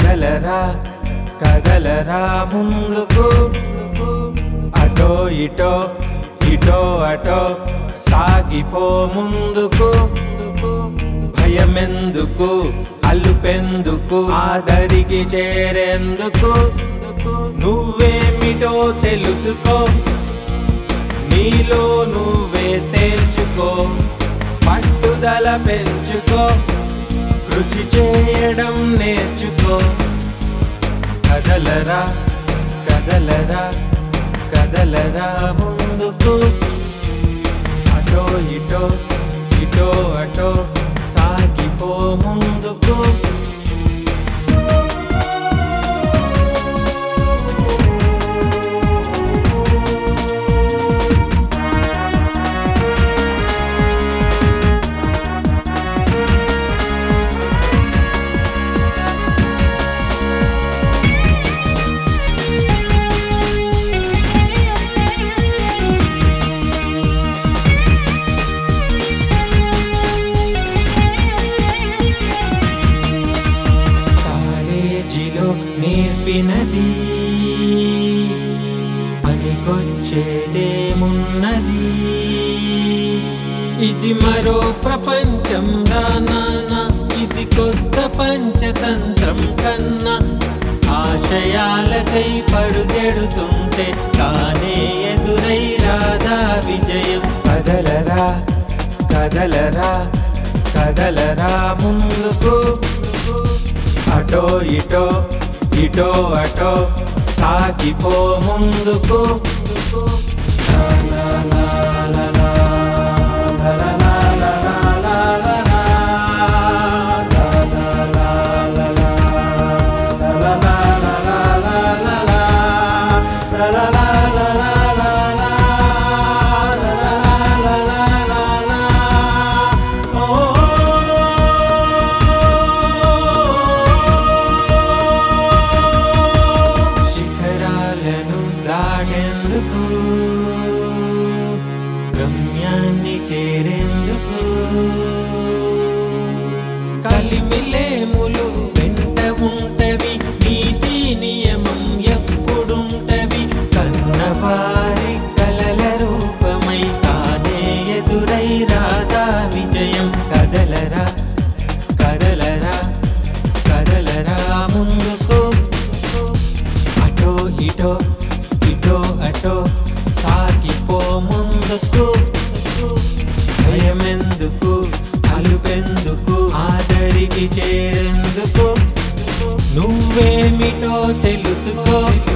కదలరా కదలరా ముందుకు అటో ఇటో ఇటో అటో సాగిపో ముందుకు భయమెందుకు అల్లుపెందుకు ఆదరికి చేరేందుకు నువ్వేమిటో తెలుసుకో నీలో నువ్వే తేల్చుకో పట్టుదల పెంచుకో కృషి చేయడం నేర్చుకో కదలరా కదలరా కదలరా ముందుకు అటో ఇటో ఇటో అటో సాగిపో ముందుకు కాలేజీలో నేర్పినది పనికొచ్చేదేమున్నది ఇది మరో ప్రపంచం రానానా ఇది కొత్త పంచతంత్రం కన్నా ఆశయాలకై పడుదెడుతుంటే కానే ఎదురై రాధా విజయం కదలరా కదలరా కదలరా ముందుకు అటో ఇటో ఇటో అటో సాగిపో ముందుకు లా లా లా లా లా, లా లా లా లా లా లా లా లా, లా లా లా లా లా, లా లా లా లా లా లా లా లా, లా లా లా లా లా లా లా, లా లా లా లా లా లా లా. ఓ శిఖరాలను దాటేందుకు గమ్యాన్ని చేరేందుకు కలిమిలేములు వెంట ఉంటవి నీతి నియమం ఎప్పుడుంటవి కన్నవారి కలల రూపమై తానే ఎదురై రాధా విజయం కదలరా కదలరా కదలరా ముందుకు అటో ఇటో ఇటో అటో సాగిపో ముందుకు భయమెందుకు అలుపెందుకు ఆదరికి చేరేందుకు నువ్వేమిటో తెలుసుకో